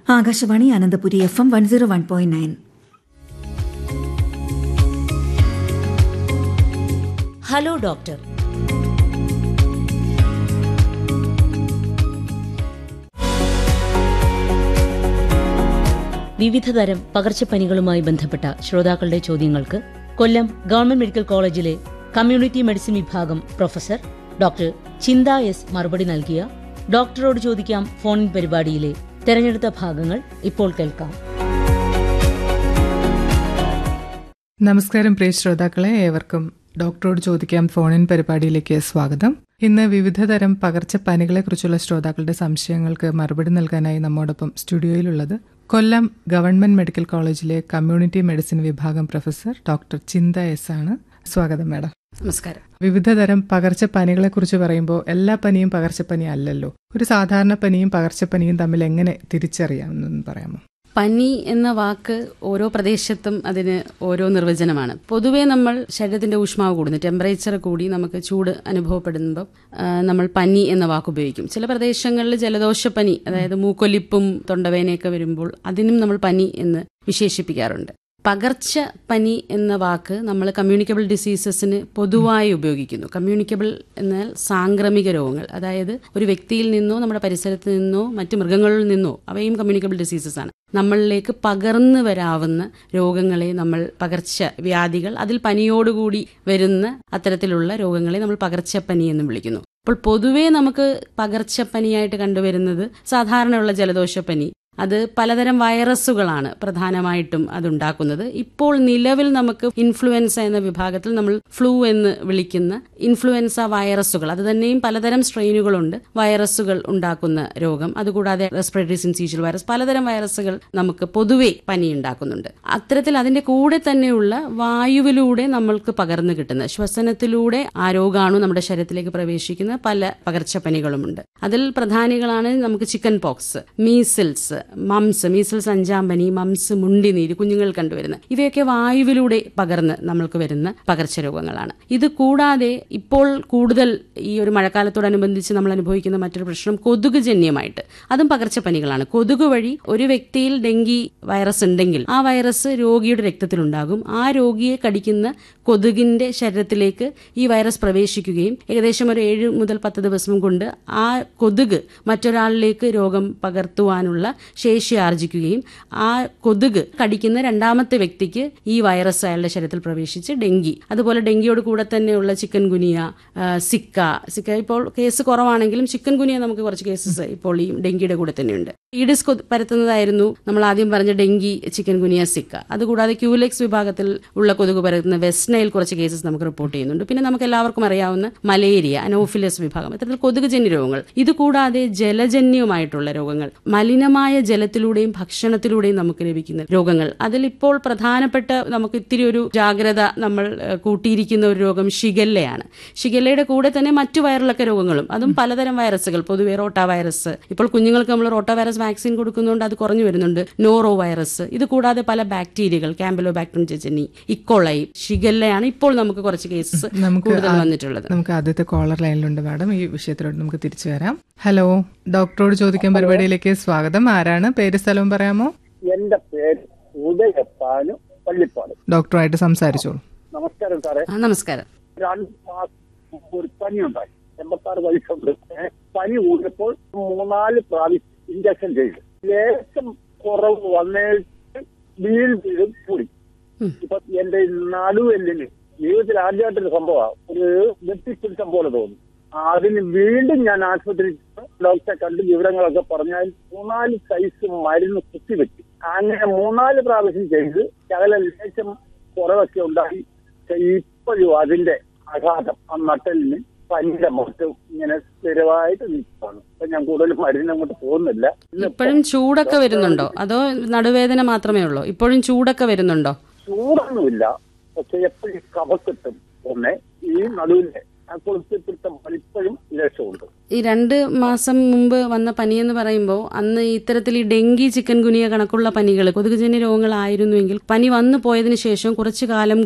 Akashvani Ananthapuri F M one zero one point nine hello doctor വിവിധതരം പകർച്ചപ്പനികളുമായി ബന്ധപ്പെട്ട ശ്രോതാക്കളുടെ ചോദ്യങ്ങൾക്ക് കൊല്ലം ഗവൺമെന്റ് മെഡിക്കൽ കോളേജിലെ കമ്മ്യൂണിറ്റി മെഡിസിൻ വിഭാഗം പ്രൊഫസർ ഡോക്ടർ ചിന്ത എസ് മറുപടി നൽകിയ ഡോക്ടറോട് ചോദിക്കാം ഫോണിൻ പരിപാടിയിലെ തെരഞ്ഞെടുത്ത ഭാഗങ്ങൾ ഇപ്പോൾ കേൾക്കാം നമസ്കാരം പ്രിയ ശ്രോതാക്കളെ ഏവർക്കും ഡോക്ടറോട് ചോദിക്കാം ഫോണിൻ പരിപാടിയിലേക്ക് സ്വാഗതം ഇന്ന് വിവിധതരം പകർച്ചപ്പനികളെക്കുറിച്ചുള്ള ശ്രോതാക്കളുടെ സംശയങ്ങൾക്ക് മറുപടി നൽകാനായി നമ്മോടൊപ്പം സ്റ്റുഡിയോയിലുള്ളത് കൊല്ലം ഗവൺമെന്റ് മെഡിക്കൽ കോളേജിലെ കമ്മ്യൂണിറ്റി മെഡിസിൻ വിഭാഗം പ്രൊഫസർ ഡോക്ടർ ചിന്ത എസ് ആണ് സ്വാഗതം മാഡം നമസ്കാരം വിവിധതരം പകർച്ചപ്പനികളെ കുറിച്ച് പറയുമ്പോൾ എല്ലാ പനിയും പകർച്ചപ്പനി അല്ലല്ലോ ഒരു സാധാരണ പനിയും പകർച്ചപ്പനിയും തമ്മിൽ എങ്ങനെ തിരിച്ചറിയാമെന്നൊന്ന് പറയാമോ പനി എന്ന വാക്ക് ഓരോ പ്രദേശത്തും അതിന് ഓരോ നിർവചനമാണ് പൊതുവേ നമ്മൾ ശരീരത്തിന്റെ ഊഷ്മാവ് കൂടുന്നു ടെമ്പറേച്ചർ കൂടി നമുക്ക് ചൂട് അനുഭവപ്പെടുമ്പോൾ ആ, നമ്മൾ പനി എന്ന വാക്ക് ഉപയോഗിക്കും ചില പ്രദേശങ്ങളിൽ ജലദോഷപ്പനി അതായത് മൂക്കൊലിപ്പും തൊണ്ടവേനയൊക്കെ വരുമ്പോൾ അതിനും നമ്മൾ പനി എന്ന് വിശേഷിപ്പിക്കാറുണ്ട് പകർച്ച പനി എന്ന വാക്ക് നമ്മൾ കമ്മ്യൂണിക്കബിൾ ഡിസീസസിന് പൊതുവായി ഉപയോഗിക്കുന്നു കമ്മ്യൂണിക്കബിൾ എന്നാൽ സാംക്രമിക രോഗങ്ങൾ അതായത് ഒരു വ്യക്തിയിൽ നിന്നോ നമ്മുടെ പരിസരത്ത് നിന്നോ മറ്റ് മൃഗങ്ങളിൽ നിന്നോ അവയും കമ്മ്യൂണിക്കബിൾ ഡിസീസസ് ആണ് നമ്മളിലേക്ക് പകർന്നു വരാവുന്ന രോഗങ്ങളെ നമ്മൾ പകർച്ച വ്യാധികൾ അതിൽ പനിയോടുകൂടി വരുന്ന അത്തരത്തിലുള്ള രോഗങ്ങളെ നമ്മൾ പകർച്ചപ്പനി എന്ന് വിളിക്കുന്നു അപ്പോൾ പൊതുവേ നമുക്ക് പകർച്ചപ്പനിയായിട്ട് കണ്ടുവരുന്നത് സാധാരണയുള്ള ജലദോഷപ്പനി അത് പലതരം വൈറസുകളാണ് പ്രധാനമായിട്ടും അതുണ്ടാക്കുന്നത് ഇപ്പോൾ നിലവിൽ നമുക്ക് ഇൻഫ്ലുവൻസ എന്ന വിഭാഗത്തിൽ നമ്മൾ ഫ്ലൂ എന്ന് വിളിക്കുന്ന ഇൻഫ്ലുവൻസ വൈറസുകൾ അത് തന്നെയും പലതരം സ്ട്രെയിനുകളുണ്ട് വൈറസുകൾ ഉണ്ടാക്കുന്ന രോഗം അതുകൂടാതെ റെസ്പിറേറ്ററി സിൻസീഷ്യൽ വൈറസ് പലതരം വൈറസുകൾ നമുക്ക് പൊതുവെ പനി ഉണ്ടാക്കുന്നുണ്ട് അത്തരത്തിൽ അതിന്റെ കൂടെ തന്നെയുള്ള വായുവിലൂടെ നമ്മൾക്ക് പകർന്നു കിട്ടുന്ന ശ്വസനത്തിലൂടെ ആ രോഗാണു നമ്മുടെ ശരീരത്തിലേക്ക് പ്രവേശിക്കുന്ന പല പകർച്ചപ്പനികളുമുണ്ട് അതിൽ പ്രധാനികളാണ് നമുക്ക് chicken pox measles mumps measles അഞ്ചാം പനി മംസ് മുണ്ടിനീര് കുഞ്ഞുങ്ങൾ കണ്ടുവരുന്ന ഇവയൊക്കെ വായുവിലൂടെ പകർന്ന് നമ്മൾക്ക് വരുന്ന പകർച്ചരോഗങ്ങളാണ് ഇത് കൂടാതെ ഇപ്പോൾ കൂടുതൽ ഈ ഒരു മഴക്കാലത്തോടനുബന്ധിച്ച് നമ്മൾ അനുഭവിക്കുന്ന മറ്റൊരു പ്രശ്നം കൊതുക് ജന്യമായിട്ട് അതും പകർച്ചപ്പനികളാണ് കൊതുക് വഴി ഒരു വ്യക്തിയിൽ ഡെങ്കി വൈറസ് ഉണ്ടെങ്കിൽ ആ വൈറസ് രോഗിയുടെ രക്തത്തിലുണ്ടാകും ആ രോഗിയെ കടിക്കുന്ന കൊതുകിന്റെ ശരീരത്തിലേക്ക് ഈ വൈറസ് പ്രവേശിക്കുകയും ഏകദേശം ഒരു ഏഴ് മുതൽ പത്ത് ദിവസം കൊണ്ട് ആ കൊതുക് മറ്റൊരാളിലേക്ക് രോഗം പകർത്തുവാനുള്ള ശേഷി ആർജിക്കുകയും ആ കൊതുക് കടിക്കുന്ന രണ്ടാമത്തെ വ്യക്തിക്ക് ഈ വൈറസ് അയാളുടെ ശരീരത്തിൽ പ്രവേശിച്ച് ഡെങ്കി അതുപോലെ ഡെങ്കിയോട് കൂടെ തന്നെയുള്ള chikungunya ah, Zika Zika ഇപ്പോൾ കേസ് കുറവാണെങ്കിലും ചിക്കൻ ഗുനിയ നമുക്ക് കുറച്ച് കേസസ് ഇപ്പോൾ ഈ ഡെങ്കിയുടെ കൂടെ തന്നെയുണ്ട് ഈഡിസ് കൊ- പരത്തുന്നതായിരുന്നു നമ്മൾ ആദ്യം പറഞ്ഞ ഡെങ്കി ചിക്കൻ ഗുനിയ സിക്ക അതുകൂടാതെ ക്യൂലെക്സ് വിഭാഗത്തിൽ ഉള്ള കൊതുക് പരത്തുന്ന വെസ്റ്റ്നയിൽ കുറച്ച് കേസസ് നമുക്ക് റിപ്പോർട്ട് ചെയ്യുന്നുണ്ട് പിന്നെ നമുക്ക് എല്ലാവർക്കും അറിയാവുന്ന മലേറിയ അനോഫിലസ് വിഭാഗം ഇത്തരത്തിൽ കൊതുകുജന്യ രോഗങ്ങൾ ഇത് കൂടാതെ ജലജന്യമായിട്ടുള്ള രോഗങ്ങൾ മലിനമായ ജലത്തിലൂടെയും ഭക്ഷണത്തിലൂടെയും നമുക്ക് ലഭിക്കുന്ന രോഗങ്ങൾ അതിലിപ്പോൾ പ്രധാനപ്പെട്ട നമുക്ക് ഇത്തിരി ഒരു ജാഗ്രത നമ്മൾ ഏഹ്, കൂട്ടിയിരിക്കുന്ന ഒരു രോഗം ഷിഗല്ലയാണ് ഷിഗല്ലയുടെ കൂടെ തന്നെ മറ്റു വയറിളക്ക രോഗങ്ങളും അതും പലതരം വൈറസുകൾ പൊതുവെ റോട്ടാ വൈറസ് ഇപ്പോൾ കുഞ്ഞുങ്ങൾക്ക് നമ്മൾ റോട്ടാ വൈറസ് വാക്സിൻ കൊടുക്കുന്നതുകൊണ്ട് അത് കുറഞ്ഞു വരുന്നുണ്ട് നോറോ വൈറസ് ഇത് കൂടാതെ പല ബാക്ടീരിയകൾ ക്യാമ്പലോ ബാക്ടീരിയം ചെച്ചനി ഇക്കോളൈ ഷിഗല്ലയാണ് ഇപ്പോൾ നമുക്ക് കുറച്ച് കേസസ് നമുക്ക് കൂടുതൽ ആ- വന്നിട്ടുള്ളത് നമുക്ക് ആദ്യത്തെ കോളർ ലൈനിലുണ്ട് മാഡം ഈ വിഷയത്തിലോട്ട് നമുക്ക് തിരിച്ചു വരാം ഹലോ ഡോക്ടറോട് ചോദിക്കാൻ പരിപാടിയിലേക്ക് സ്വാഗതം ആരാണ് പേര് സ്ഥലവും പറയാമോ എന്റെ പേര് ഉദയപ്പാന് പള്ളിപ്പാട് ഡോക്ടറുമായിട്ട് സംസാരിച്ചോളൂ നമസ്കാരം സാറേ ആ, നമസ്കാരം രണ്ട് മാസം മുമ്പ് ഒരു പനി ഉണ്ടായി എൺപത്താറ് വയസ്സുണ്ട് ഏ, പനി കൂടിയപ്പോൾ മൂന്നാല് പ്രാവശ്യം ഇഞ്ചക്ഷൻ ചെയ്തു ലേശം കുറവ് വന്നിട്ട് വീണ്ടും കൂടി ഇപ്പൊ എന്റെ നടുവെല്ലിന് ജീവിതത്തിൽ ആദ്യമായിട്ടൊരു സംഭവമാണ് ഒരു വെട്ടിപ്പിടുത്തം പോലെ തോന്നി അതിന് വീണ്ടും ഞാൻ ആശുപത്രിയിൽ ചെന്ന് ഡോക്ടറെ കണ്ട് വിവരങ്ങളൊക്കെ പറഞ്ഞാൽ മൂന്നാല് സൈസ് മരുന്ന് കുത്തിവെച്ചു അങ്ങനെ മൂന്നാല് പ്രാവശ്യം ചെയ്ത് ശകല ലേശം കുറവൊക്കെ ഉണ്ടായി പക്ഷെ ഇപ്പോഴും അതിന്റെ ആഘാതം ആ നട്ടലിന് പനിയുടെ മൊത്തം ഇങ്ങനെ സ്ഥിരമായിട്ട് നിൽക്കുകയാണ് അപ്പൊ ഞാൻ കൂടുതൽ മരുന്ന് അങ്ങോട്ട് പോകുന്നില്ല ഇപ്പോഴും ചൂടൊക്കെ വരുന്നുണ്ടോ അതോ നടുവേദന മാത്രമേ ഉള്ളൂ ഇപ്പോഴും ചൂടൊക്കെ വരുന്നുണ്ടോ ചൂടൊന്നുമില്ല പക്ഷെ എപ്പോഴും കഫക്കെട്ടും ഒന്ന് ഈ നടുവിന്റെ ആ കുളിപ്പിടുത്തം ഇപ്പോഴും ലേശമുണ്ട് ഈ രണ്ട് മാസം മുമ്പ് വന്ന പനി എന്ന് പറയുമ്പോൾ അന്ന് ഇത്തരത്തിൽ ഈ ഡെങ്കി ചിക്കൻ ഗുനിയ കണക്കുള്ള പനികൾ കൊതുകുജന്യ രോഗങ്ങളായിരുന്നുവെങ്കിൽ പനി വന്നു പോയതിനു ശേഷം കുറച്ചു കാലം